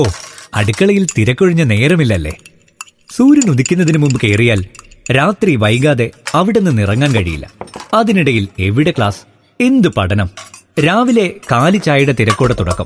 ഓ അടുക്കളയിൽ തിരക്കൊഴിഞ്ഞ നേരമില്ലല്ലേ സൂര്യൻ ഉദിക്കുന്നതിന് മുമ്പ് കയറിയാൽ രാത്രി വൈകാതെ അവിടെ നിന്ന് ഇറങ്ങാൻ കഴിയില്ല അതിനിടയിൽ എവിടെ ക്ലാസ് എന്ത് പഠനം രാവിലെ കാലി ചായയുടെ തിരക്കോടെ തുടക്കം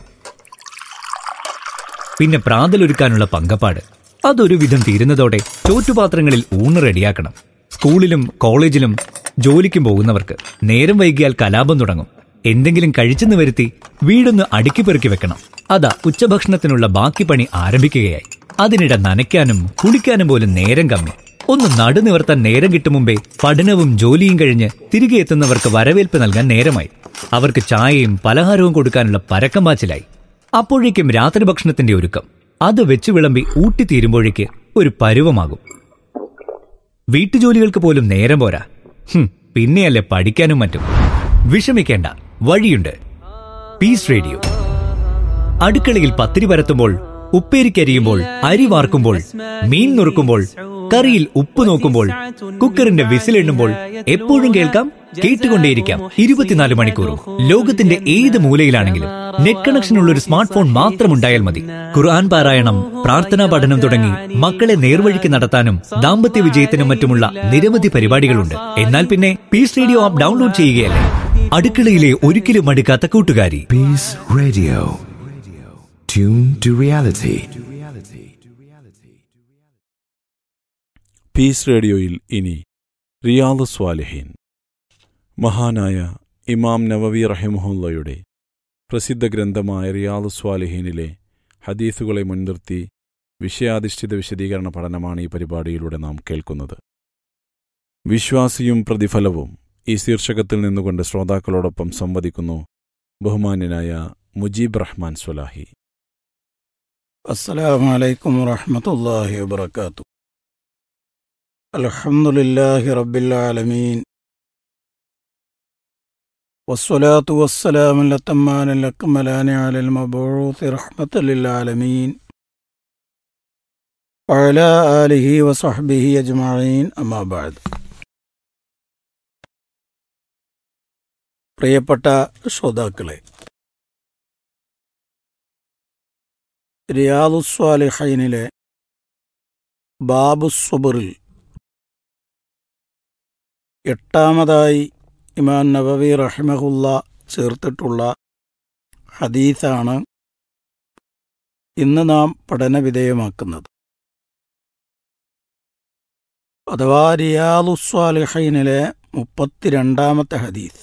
പിന്നെ പ്രാതലൊരുക്കാനുള്ള പങ്കപ്പാട് അതൊരു വിധം തീരുന്നതോടെ ചോറ്റുപാത്രങ്ങളിൽ ഊണ് റെഡിയാക്കണം സ്കൂളിലും കോളേജിലും ജോലിക്കും പോകുന്നവർക്ക് നേരം വൈകിയാൽ കലാപം തുടങ്ങും എന്തെങ്കിലും കഴിച്ചെന്ന് വരുത്തി വീടൊന്ന് അടുക്കി പെറുക്കി വെക്കണം അതാ ഉച്ചഭക്ഷണത്തിനുള്ള ബാക്കി പണി ആരംഭിക്കുകയായി അതിനിടെ നനയ്ക്കാനും കുളിക്കാനും പോലും നേരം കമ്മി ഒന്ന് നടുനിവർത്താൻ നേരം കിട്ടും മുമ്പേ പഠനവും ജോലിയും കഴിഞ്ഞ് തിരികെ എത്തുന്നവർക്ക് വരവേൽപ്പ് നൽകാൻ നേരമായി അവർക്ക് ചായയും പലഹാരവും കൊടുക്കാനുള്ള പരക്കം പാച്ചിലായി അപ്പോഴേക്കും രാത്രി ഭക്ഷണത്തിന്റെ ഒരുക്കം അത് വെച്ച് വിളമ്പി ഊട്ടിത്തീരുമ്പോഴേക്ക് ഒരു പരുവമാകും വീട്ടുജോലികൾക്ക് പോലും നേരം പോരാ ഹും, പിന്നെയല്ലേ പഠിക്കാനും മറ്റും വിഷമിക്കേണ്ട വഴിയുണ്ട് പീസ് റേഡിയോ അടുക്കളയിൽ പത്തിരി പരത്തുമ്പോൾ ഉപ്പേരിക്കരിയുമ്പോൾ അരി വാർക്കുമ്പോൾ മീൻ നുറുക്കുമ്പോൾ കറിയിൽ ഉപ്പ് നോക്കുമ്പോൾ കുക്കറിന്റെ വിസിലെണ്ണുമ്പോൾ എപ്പോഴും കേൾക്കാം കേട്ടുകൊണ്ടേയിരിക്കാം ഇരുപത്തിനാല് മണിക്കൂറും ലോകത്തിന്റെ ഏത് മൂലയിലാണെങ്കിലും നെറ്റ് കണക്ഷൻ ഉള്ള ഒരു സ്മാർട്ട് ഫോൺ മാത്രം ഉണ്ടായാൽ മതി ഖുർആൻ പാരായണം പ്രാർത്ഥനാ പഠനം തുടങ്ങി മക്കളെ നേർവഴിക്ക് നടത്താനും ദാമ്പത്യ വിജയത്തിനും മറ്റുമുള്ള നിരവധി പരിപാടികളുണ്ട് എന്നാൽ പിന്നെ പീസ് റേഡിയോ ആപ്പ് ഡൗൺലോഡ് ചെയ്യുകയല്ലേ അടുക്കളയിലെ ഒരിക്കലും അടുക്കാത്ത കൂട്ടുകാരി Peace Radio. Tune to reality. Peace റേഡിയോയിൽ ഇനി റിയാദ് സ്വാലിഹീൻ മഹാനായ ഇമാം നവവി റഹിമുല്ലയുടെ പ്രസിദ്ധ ഗ്രന്ഥമായ റിയാദ് സ്വാലിഹീനിലെ ഹദീസുകളെ മുൻനിർത്തി വിഷയാധിഷ്ഠിത വിശദീകരണ പഠനമാണ് ഈ പരിപാടിയിലൂടെ നാം കേൾക്കുന്നത് വിശ്വാസിയും പ്രതിഫലവും ഈ ശീർഷകത്തിൽ നിന്നുകൊണ്ട് ശ്രോതാക്കളോടൊപ്പം സംവദിക്കുന്നു ബഹുമാന്യനായ മുജീബ് റഹ്മാൻ സ്വലാഹി السلام عليكم ورحمة الله وبركاته الحمد لله رب العالمين والصلاة والسلام الأتمان الأكملان على المبعوث رحمة للعالمين وعلى آله وصحبه أجمعين أما بعد പ്രിയപ്പെട്ട ശ്രോതാക്കളെ റിയാദുസ്വാലിഹൈനിലെ ബാബുസ്വബറിൽ എട്ടാമതായി ഇമാൻ നബവി റഹിമഹുല്ല ചേർത്തിട്ടുള്ള ഹദീസാണ് ഇന്ന് നാം പഠനവിധേയമാക്കുന്നത് അഥവാ റിയാദുസ്വാലിഹൈനിലെ മുപ്പത്തിരണ്ടാമത്തെ ഹദീസ്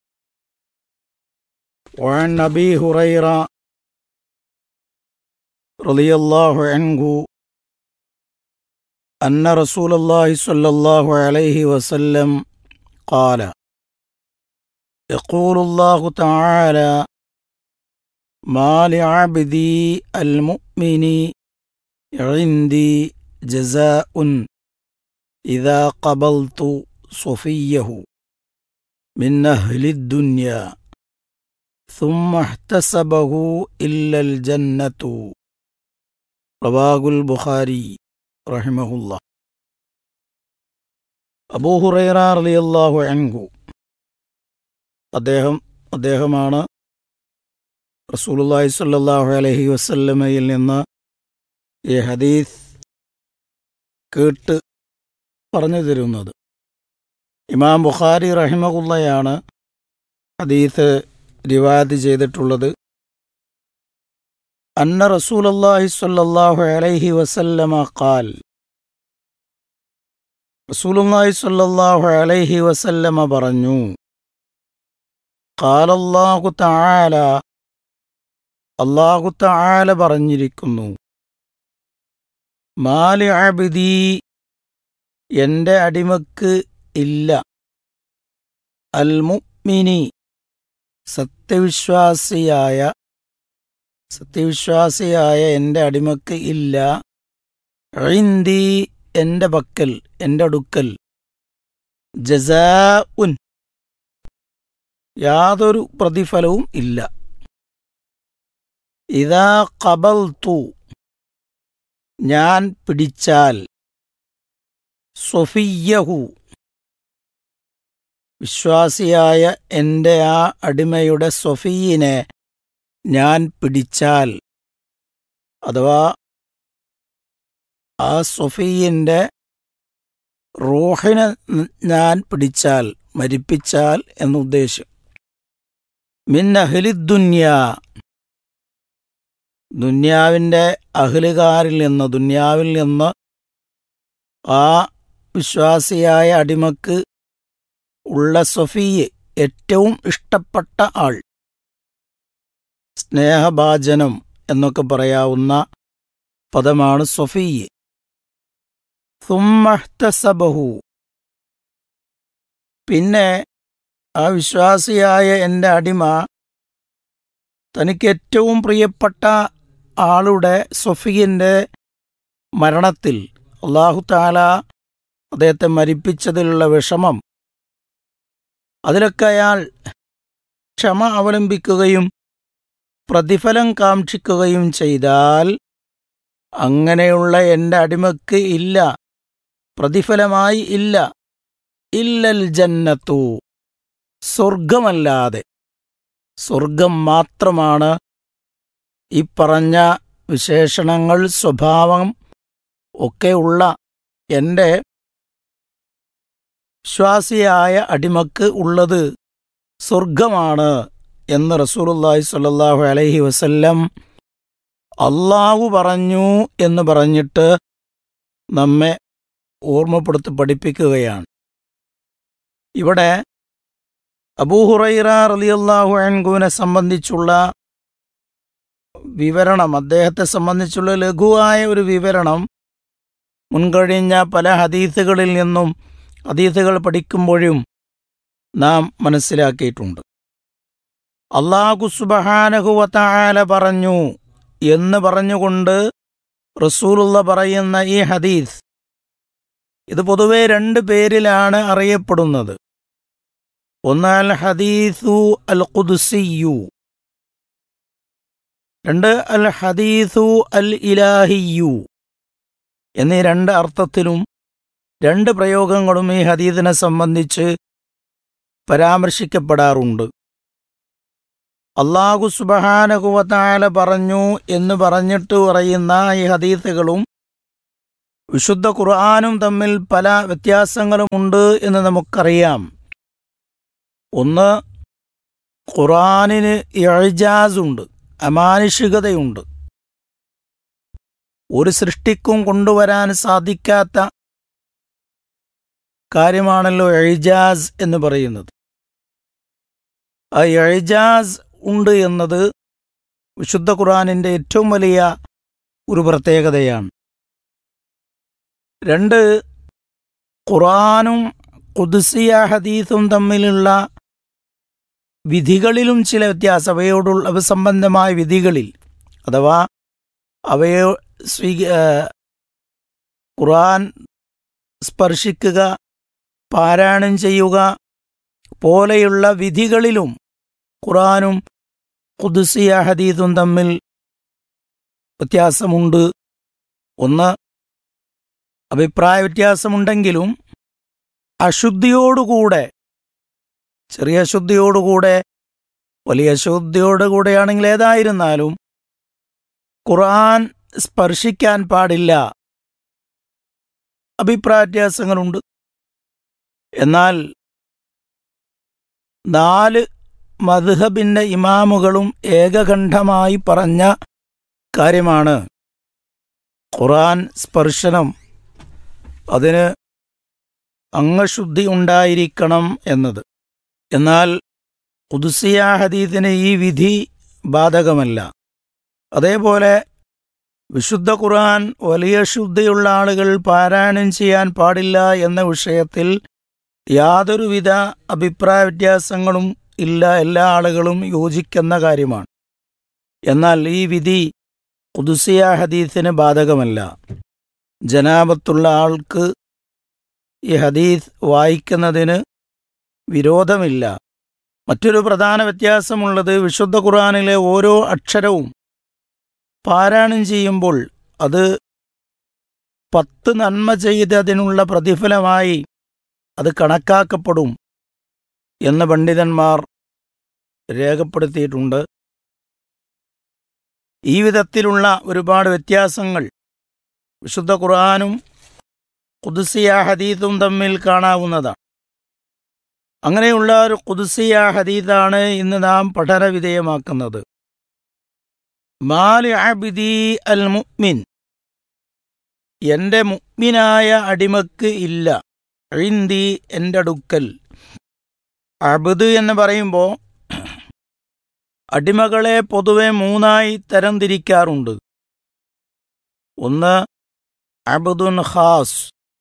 وعن أبي هريرة رضي الله عنه أن رسول الله صلى الله عليه وسلم قال يقول الله تعالى ما لعبدي المؤمن عندي جزاء إذا قبلت صفيه من أهل الدنيا ثم احتسبه إلا الجنة റവാഗുൽ ബുഖാരി റഹിമഹുല്ല അബൂഹുറൈറ റളിയല്ലാഹു അൻഹു അദ്ദേഹം അദ്ദേഹമാണ് റസൂലുള്ളാഹി സ്വല്ലല്ലാഹു അലൈഹി വസല്ലമയിൽ നിന്ന് ഈ ഹദീസ് കേട്ട് പറഞ്ഞു തരുന്നത് ഇമാം ബുഖാരി റഹിമഹുല്ലയാണ് ഹദീസ് റിവാദ് ചെയ്തിട്ടുള്ളത് أن رسول الله صلى الله عليه وسلم قال رسول الله صلى الله عليه وسلم പറഞ്ഞു قال الله تعالى അള്ളാഹു തആല പറഞ്ഞിരിക്കുന്നു മാലി അബിദി എൻ്റെ അടിമക്ക് ഇല്ല അൽ മുഅ്മിനി സത്യവിശ്വാസിയായ സത്യവിശ്വാസിയായ എൻ്റെ അടിമക്ക് ഇല്ല ഐന്തി എൻ്റെ പക്കൽ എൻ്റെ അടുക്കൽ ജസാ ഉൻ യാതൊരു പ്രതിഫലവും ഇല്ല ഇതാ കബൽത്തു ഞാൻ പിടിച്ചാൽ സൊഫിയഹു വിശ്വാസിയായ എൻ്റെ ആ അടിമയുടെ സൊഫീനെ ഞാൻ പിടിച്ചാൽ അഥവാ ആ സൊഫീൻ്റെ റൂഹിനെ ഞാൻ പിടിച്ചാൽ മരിപ്പിച്ചാൽ എന്നുദ്ദേശം മിൻ അഹ്ലിദ്ദുന്യ ദുന്യാവിൻ്റെ അഹ്ലുകാരിൽ നിന്ന് ദുന്യാവിൽ നിന്ന് ആ വിശ്വാസിയായ അടിമക്ക് ഉള്ള സൊഫീയ് ഏറ്റവും ഇഷ്ടപ്പെട്ട ആൾ സ്നേഹഭാജനം എന്നൊക്കെ പറയാവുന്ന പദമാണ് സൊഫീയ് സുമ്മഹ്തസബഹു പിന്നെ ആ വിശ്വാസിയായ എൻ്റെ അടിമ തനിക്ക് ഏറ്റവും പ്രിയപ്പെട്ട ആളുടെ സൊഫിയൻ്റെ മരണത്തിൽ അള്ളാഹു താല അദ്ദേഹത്തെ മരിപ്പിച്ചതിലുള്ള വിഷമം അതിലൊക്കെ അയാൾ ക്ഷമ അവലംബിക്കുകയും പ്രതിഫലം കാക്ഷിക്കുകയും ചെയ്താൽ അങ്ങനെയുള്ള എൻ്റെ അടിമക്ക് ഇല്ല പ്രതിഫലമായി ഇല്ല ഇല്ലൽ ജന്നത്തു സ്വർഗമല്ലാതെ സ്വർഗം മാത്രമാണ് ഈ പറഞ്ഞ വിശേഷണങ്ങൾ സ്വഭാവം ഒക്കെയുള്ള എൻ്റെ വിശ്വാസിയായ അടിമക്ക് ഉള്ളത് സ്വർഗമാണ് എന്ന് റസൂലുള്ളാഹി സ്വല്ലല്ലാഹു അലൈഹി വസല്ലം അള്ളാഹു പറഞ്ഞു എന്ന് പറഞ്ഞിട്ട് നമ്മെ ഓർമ്മപ്പെടുത്തി പഠിപ്പിക്കുകയാണ് ഇവിടെ അബൂഹുറൈറ റളിയല്ലാഹു അൻഹുവിനെ സംബന്ധിച്ചുള്ള വിവരണം അദ്ദേഹത്തെ സംബന്ധിച്ചുള്ള ലഘുവായ ഒരു വിവരണം മുൻകഴിഞ്ഞ പല ഹദീസുകളിൽ നിന്നും ഹദീസുകൾ പഠിക്കുമ്പോഴും നാം മനസ്സിലാക്കിയിട്ടുണ്ട് അള്ളാഹു സുബഹാനഹുവത്തായാല പറഞ്ഞു എന്ന് പറഞ്ഞുകൊണ്ട് റസൂലുള്ള പറയുന്ന ഈ ഹദീസ് ഇത് പൊതുവെ രണ്ട് പേരിലാണ് അറിയപ്പെടുന്നത് ഒന്ന് അൽ ഹദീസു അൽ ഖുദ്സിയു രണ്ട് അൽ ഹദീസു അൽ ഇലാഹിയു എന്നീ രണ്ട് അർത്ഥത്തിലും രണ്ട് പ്രയോഗങ്ങളും ഈ ഹദീദിനെ സംബന്ധിച്ച് പരാമർശിക്കപ്പെടാറുണ്ട് അള്ളാഹു സുബഹാനകുവത്തായാല പറഞ്ഞു എന്ന് പറഞ്ഞിട്ട് പറയുന്ന ഈ ഹദീസുകളും വിശുദ്ധ ഖുർആാനും തമ്മിൽ പല വ്യത്യാസങ്ങളുമുണ്ട് എന്ന് നമുക്കറിയാം ഒന്ന് ഖുർആാനിന് എഴുജാസുണ്ട് അമാനുഷികതയുണ്ട് ഒരു സൃഷ്ടിക്കും കൊണ്ടുവരാൻ സാധിക്കാത്ത കാര്യമാണല്ലോ എഴുജാസ് എന്ന് പറയുന്നത് ആ എഴുജാസ് ഉണ്ട് എന്നത് വിശുദ്ധ ഖുർആാനിൻ്റെ ഏറ്റവും വലിയ ഒരു പ്രത്യേകതയാണ് രണ്ട് ഖുർആാനും കുദ്സിയ ഹദീസും തമ്മിലുള്ള വിധികളിലും ചില വ്യത്യാസം അവയോടുള്ള അവ സംബന്ധമായ വിധികളിൽ അഥവാ അവയെ സ്വീ ഖുർആൻ സ്പർശിക്കുക പാരായണം ചെയ്യുക പോലെയുള്ള വിധികളിലും ഖുർആനും കുദ്സിയ ഹദീസും തമ്മിൽ വ്യത്യാസമുണ്ട് ഒന്ന് അഭിപ്രായ വ്യത്യാസമുണ്ടെങ്കിലും അശുദ്ധിയോടുകൂടെ ചെറിയ അശുദ്ധിയോടുകൂടെ വലിയ അശുദ്ധിയോടുകൂടെയാണെങ്കിൽ ഏതായിരുന്നാലും ഖുർആൻ സ്പർശിക്കാൻ പാടില്ല അഭിപ്രായ വ്യത്യാസങ്ങളുണ്ട് എന്നാൽ നാല് മദ്ഹബിൻ്റെ ഇമാമുകളും ഏകകണ്ഠമായി പറഞ്ഞ കാര്യമാണ് ഖുർആൻ സ്പർശനം അതിന് അംഗശുദ്ധി ഉണ്ടായിരിക്കണം എന്നത് എന്നാൽ ഉദുസിയ ഹദീദിന് ഈ വിധി ബാധകമല്ല അതേപോലെ വിശുദ്ധ ഖുർആൻ വലിയ ശുദ്ധിയുള്ള ആളുകൾ പാരായണം ചെയ്യാൻ പാടില്ല എന്ന വിഷയത്തിൽ യാതൊരുവിധ അഭിപ്രായ വ്യത്യാസങ്ങളും ഇല്ല എല്ലാ ആളുകളും യോജിക്കുന്ന കാര്യമാണ് എന്നാൽ ഈ വിധി കുതുസിയ ഹദീസിന് ബാധകമല്ല ജനാപത്തുള്ള ആൾക്ക് ഈ ഹദീസ് വായിക്കുന്നതിന് വിരോധമില്ല മറ്റൊരു പ്രധാന വ്യത്യാസമുള്ളത് വിശുദ്ധ ഖുർആാനിലെ ഓരോ അക്ഷരവും പാരായണം ചെയ്യുമ്പോൾ അത് പത്ത് നന്മ ചെയ്തതിനുള്ള പ്രതിഫലമായി അത് കണക്കാക്കപ്പെടും എന്ന് പണ്ഡിതന്മാർ രേഖപ്പെടുത്തിയിട്ടുണ്ട് ഈ വിധത്തിലുള്ള ഒരുപാട് വ്യത്യാസങ്ങൾ വിശുദ്ധ ഖുർആാനും കുദ്സിയ ഹദീത്തും തമ്മിൽ കാണാവുന്നതാണ് അങ്ങനെയുള്ള ഒരു കുദ്സിയ ഹദീത്താണ് ഇന്ന് നാം പഠന വിധേയമാക്കുന്നത് മാലി അബിദി അൽ മുഅ്മിൻ എൻ്റെ മുഅ്മിനായ അടിമക്ക് ഇല്ല ഇന്തി എൻ്റെ അടുക്കൽ അബുദ് എന്ന് പറയുമ്പോൾ അടിമകളെ പൊതുവെ മൂന്നായി തരംതിരിക്കാറുണ്ട് ഒന്ന് അബുദുൻ ഖാസ്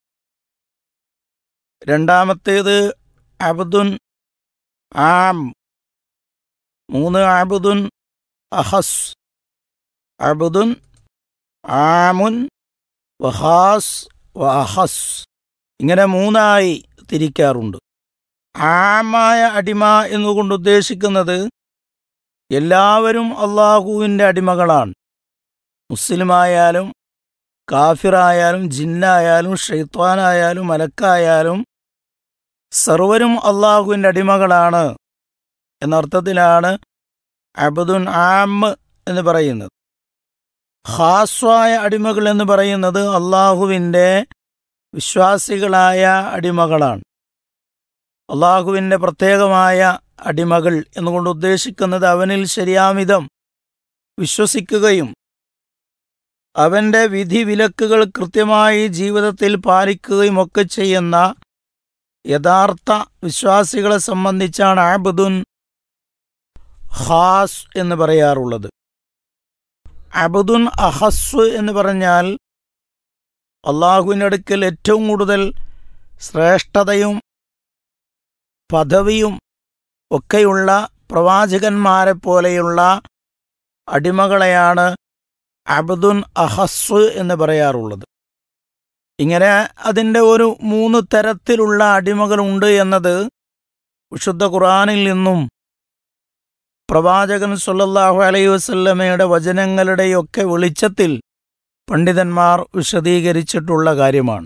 രണ്ടാമത്തേത് അബുദുൻ ആം മൂന്ന് അബുദുൻ അഹസ് അബുദുൻ ആമുൻ വഹാസ് വഹസ് ഇങ്ങനെ മൂന്നായി തിരിക്കാറുണ്ട് ആമായ അടിമ എന്നുകൊണ്ട് ഉദ്ദേശിക്കുന്നത് എല്ലാവരും അള്ളാഹുവിൻ്റെ അടിമകളാണ് മുസ്ലിമായാലും കാഫിറായാലും ജിന്നായാലും ഷെയ്ത്വാനായാലും മലക്കായാലും സർവരും അള്ളാഹുവിൻ്റെ അടിമകളാണ് എന്നർത്ഥത്തിലാണ് അബദുൻ ആം എന്ന് പറയുന്നത് ഹാസ്വായ അടിമകൾ എന്ന് പറയുന്നത് അള്ളാഹുവിൻ്റെ വിശ്വാസികളായ അടിമകളാണ് അള്ളാഹുവിൻ്റെ പ്രത്യേകമായ അടിമകൾ എന്നുകൊണ്ട് ഉദ്ദേശിക്കുന്നത് അവനിൽ ശരിയാമിതം വിശ്വസിക്കുകയും അവൻ്റെ വിധിവിലക്കുകൾ കൃത്യമായി ജീവിതത്തിൽ പാലിക്കുകയും ഒക്കെ ചെയ്യുന്ന യഥാർത്ഥ വിശ്വാസികളെ സംബന്ധിച്ചാണ് ആബുദുൻ ഹാസ് എന്ന് പറയാറുള്ളത് അബുദുൻ അഹസ് എന്ന് പറഞ്ഞാൽ അള്ളാഹുവിൻ്റെ അടുക്കൽ ഏറ്റവും കൂടുതൽ ശ്രേഷ്ഠതയും പദവിയും ഒക്കെയുള്ള പ്രവാചകന്മാരെ പോലെയുള്ള അടിമകളെയാണ് അബദുൻ അഹസ് എന്ന് പറയാറുള്ളത് ഇങ്ങനെ അതിൻ്റെ ഒരു മൂന്ന് തരത്തിലുള്ള അടിമകളുണ്ട് എന്നത് വിശുദ്ധ ഖുറാനിൽ നിന്നും പ്രവാചകൻ സല്ലല്ലാഹു അലൈഹി വസല്ലമയുടെ വചനങ്ങളുടെയൊക്കെ വെളിച്ചത്തിൽ പണ്ഡിതന്മാർ വിശദീകരിച്ചിട്ടുള്ള കാര്യമാണ്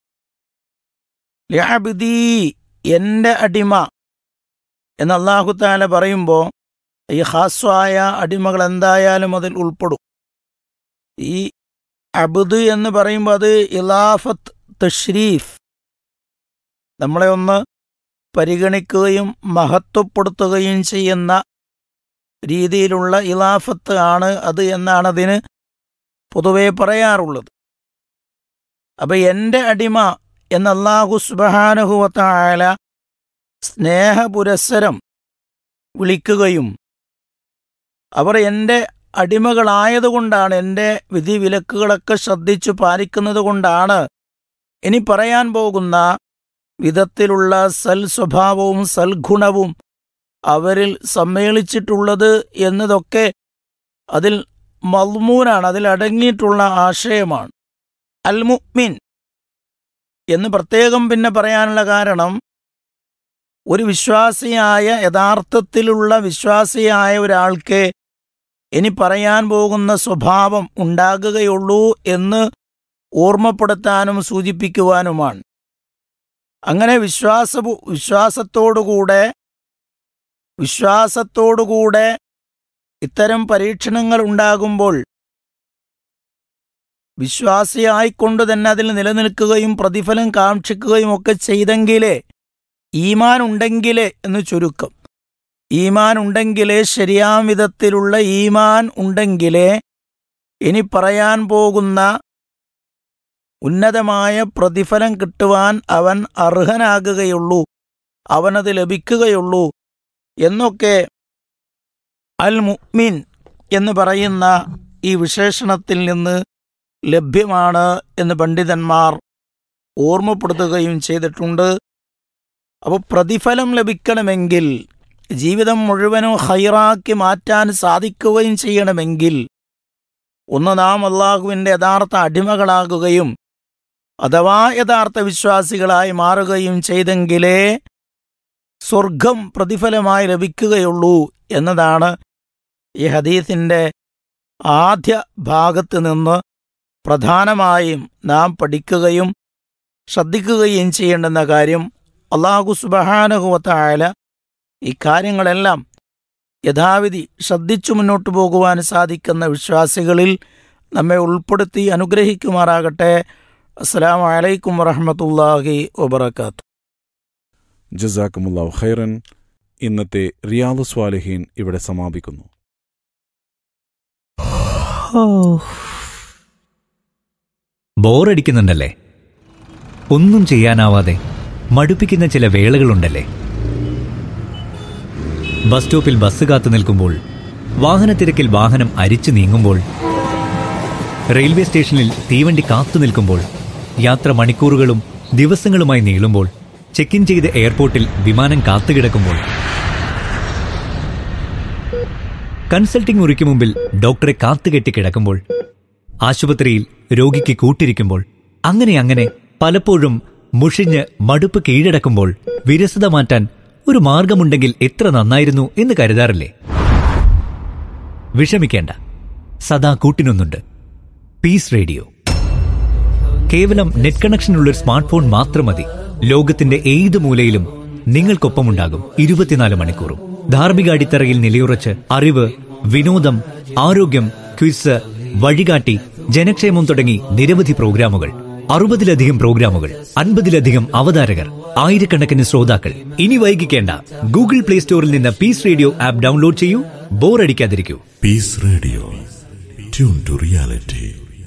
ലാബിദീ എൻ്റെ അടിമ എന്ന് അള്ളാഹു താല പറയുമ്പോൾ ഈ ഹാസ്വായ അടിമകൾ എന്തായാലും അതിൽ ഉൾപ്പെടും ഈ അബുദ് എന്ന് പറയുമ്പോൾ അത് ഇലാഫത്ത് തഷ്രീഫ് നമ്മളെ ഒന്ന് പരിഗണിക്കുകയും മഹത്വപ്പെടുത്തുകയും ചെയ്യുന്ന രീതിയിലുള്ള ഇലാഫത്ത് ആണ് അത് എന്നാണ് അതിന് പൊതുവെ പറയാറുള്ളത് അപ്പൊ എൻ്റെ അടിമ എന്ന അള്ളാഹു സുബഹാനുഹുവത്തായ സ്നേഹപുരസ്സരം വിളിക്കുകയും അവർ എൻ്റെ അടിമകളായതുകൊണ്ടാണ് എൻ്റെ വിധിവിലക്കുകളൊക്കെ ശ്രദ്ധിച്ചു പാലിക്കുന്നത് കൊണ്ടാണ് ഇനി പറയാൻ പോകുന്ന വിധത്തിലുള്ള സൽ സ്വഭാവവും സൽഗുണവും അവരിൽ സമ്മേളിച്ചിട്ടുള്ളത് എന്നതൊക്കെ അതിൽ മൽമൂനാണ് അതിൽ അടങ്ങിയിട്ടുള്ള ആശയമാണ് അൽ മുഅ്മിൻ എന്ന് പ്രത്യേകം പിന്നെ പറയാനുള്ള കാരണം ഒരു വിശ്വാസിയായ യഥാർത്ഥത്തിലുള്ള വിശ്വാസിയായ ഒരാൾക്ക് ഇനി പറയാൻ പോകുന്ന സ്വഭാവം ഉണ്ടാകുകയുള്ളൂ എന്ന് ഓർമ്മപ്പെടുത്താനും സൂചിപ്പിക്കുവാനുമാണ് അങ്ങനെ വിശ്വാസ വിശ്വാസത്തോടുകൂടെ വിശ്വാസത്തോടുകൂടെ ഇത്തരം പരീക്ഷണങ്ങൾ ഉണ്ടാകുമ്പോൾ വിശ്വാസിയായിക്കൊണ്ട് തന്നെ അതിൽ നിലനിൽക്കുകയും പ്രതിഫലം കാക്ഷിക്കുകയും ഒക്കെ ചെയ്തെങ്കിലേ ഈമാൻ ഉണ്ടെങ്കിലേ എന്ന് ചുരുക്കം ഈമാൻ ഉണ്ടെങ്കിലേ ശരിയാം വിധത്തിലുള്ള ഈമാൻ ഉണ്ടെങ്കിലേ ഇനി പറയാൻ പോകുന്ന ഉന്നതമായ പ്രതിഫലം കിട്ടുവാൻ അവൻ അർഹനാകുകയുള്ളൂ അവനത് ലഭിക്കുകയുള്ളൂ എന്നൊക്കെ അൽ മുഅ്മിൻ എന്ന് പറയുന്ന ഈ വിശേഷണത്തിൽ നിന്ന് ലഭ്യമാണ് എന്ന് പണ്ഡിതന്മാർ ഓർമ്മപ്പെടുത്തുകയും ചെയ്തിട്ടുണ്ട് അപ്പോൾ പ്രതിഫലം ലഭിക്കണമെങ്കിൽ ജീവിതം മുഴുവനും ഹൈറാക്കി മാറ്റാൻ സാധിക്കുകയും ചെയ്യണമെങ്കിൽ ഒന്ന് നാം അള്ളാഹുവിൻ്റെ യഥാർത്ഥ അടിമകളാകുകയും അഥവാ യഥാർത്ഥ വിശ്വാസികളായി മാറുകയും ചെയ്തെങ്കിലേ സ്വർഗം പ്രതിഫലമായി ലഭിക്കുകയുള്ളൂ എന്നതാണ് ഈ ഹദീസിൻ്റെ ആദ്യ ഭാഗത്ത് നിന്ന് പ്രധാനമായും നാം പഠിക്കുകയും ശ്രദ്ധിക്കുകയും ചെയ്യേണ്ടുന്ന കാര്യം അള്ളാഹു സുബഹാനുഹുവത്തായ ഈ കാര്യങ്ങളെല്ലാം യഥാവിധി ശ്രദ്ധിച്ചു മുന്നോട്ട് പോകുവാൻ സാധിക്കുന്ന വിശ്വാസികളിൽ നമ്മെ ഉൾപ്പെടുത്തി അനുഗ്രഹിക്കുമാറാകട്ടെ അസ്സലാമു അലൈക്കും വറഹമത്തല്ലാഹി വബർക്കാത്തു ജസാക്കുമുല്ലാവ് ഖൈറൻ ഇന്നത്തെ റിയാദ് സ്വാലിഹീൻ ഇവിടെ സമാപിക്കുന്നു ബോറടിക്കുന്നുണ്ടല്ലേ ഒന്നും ചെയ്യാനാവാതെ മടുപ്പിക്കുന്ന ചില വേളകളുണ്ടല്ലേ ബസ് സ്റ്റോപ്പിൽ ബസ് കാത്തു നിൽക്കുമ്പോൾ വാഹനത്തിരക്കിൽ വാഹനം അരിച്ചു നീങ്ങുമ്പോൾ റെയിൽവേ സ്റ്റേഷനിൽ തീവണ്ടി കാത്തു നിൽക്കുമ്പോൾ യാത്ര മണിക്കൂറുകളും ദിവസങ്ങളുമായി നീളുമ്പോൾ ചെക്ക് ഇൻ ചെയ്ത് എയർപോർട്ടിൽ വിമാനം കാത്തുകിടക്കുമ്പോൾ കൺസൾട്ടിംഗ് മുറിക്ക് മുമ്പിൽ ഡോക്ടറെ കാത്തുകെട്ടി കിടക്കുമ്പോൾ ആശുപത്രിയിൽ രോഗിക്ക് കൂട്ടിരിക്കുമ്പോൾ അങ്ങനെ അങ്ങനെ പലപ്പോഴും മുഷിഞ്ഞ് മടുപ്പ് കീഴടക്കുമ്പോൾ വിരസത മാറ്റാൻ ഒരു മാർഗമുണ്ടെങ്കിൽ എത്ര നന്നായിരുന്നു എന്ന് കരുതാറില്ലേ വിഷമിക്കേണ്ട സദാ കൂട്ടിനൊന്നുണ്ട് പീസ് റേഡിയോ കേവലം നെറ്റ് കണക്ഷനുള്ള ഒരു സ്മാർട്ട് ഫോൺ മാത്രം മതി ലോകത്തിന്റെ ഏത് മൂലയിലും നിങ്ങൾക്കൊപ്പമുണ്ടാകും ഇരുപത്തിനാല് മണിക്കൂറും ധാർമ്മിക അടിത്തറയിൽ നിലയുറച്ച് അറിവ് വിനോദം ആരോഗ്യം ക്വിസ് വഴികാട്ടി ജനക്ഷേമം തുടങ്ങി നിരവധി പ്രോഗ്രാമുകൾ അറുപതിലധികം പ്രോഗ്രാമുകൾ അൻപതിലധികം അവതാരകർ ആയിരക്കണക്കിന് ശ്രോതാക്കൾ ഇനി വൈകിക്കേണ്ട ഗൂഗിൾ പ്ലേ സ്റ്റോറിൽ നിന്ന് പീസ് റേഡിയോ ആപ്പ് ഡൗൺലോഡ് ചെയ്യൂ ബോറടിക്കാതിരിക്കൂ Peace Radio. Tune to reality.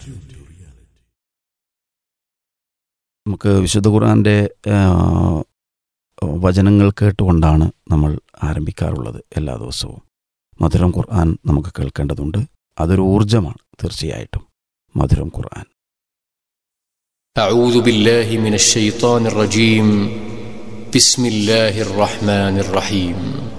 നമുക്ക് വിശുദ്ധ ഖുർആൻ്റെ വചനങ്ങൾ കേട്ടുകൊണ്ടാണ് നമ്മൾ ആരംഭിക്കാറുള്ളത് എല്ലാ ദിവസവും മധുരം ഖുർആൻ നമുക്ക് കേൾക്കേണ്ടതുണ്ട് അതൊരു ഊർജമാണ് തീർച്ചയായിട്ടും മധുരം ഖുർആൻ أعوذ بالله من الشيطان الرجيم بسم الله الرحمن الرحيم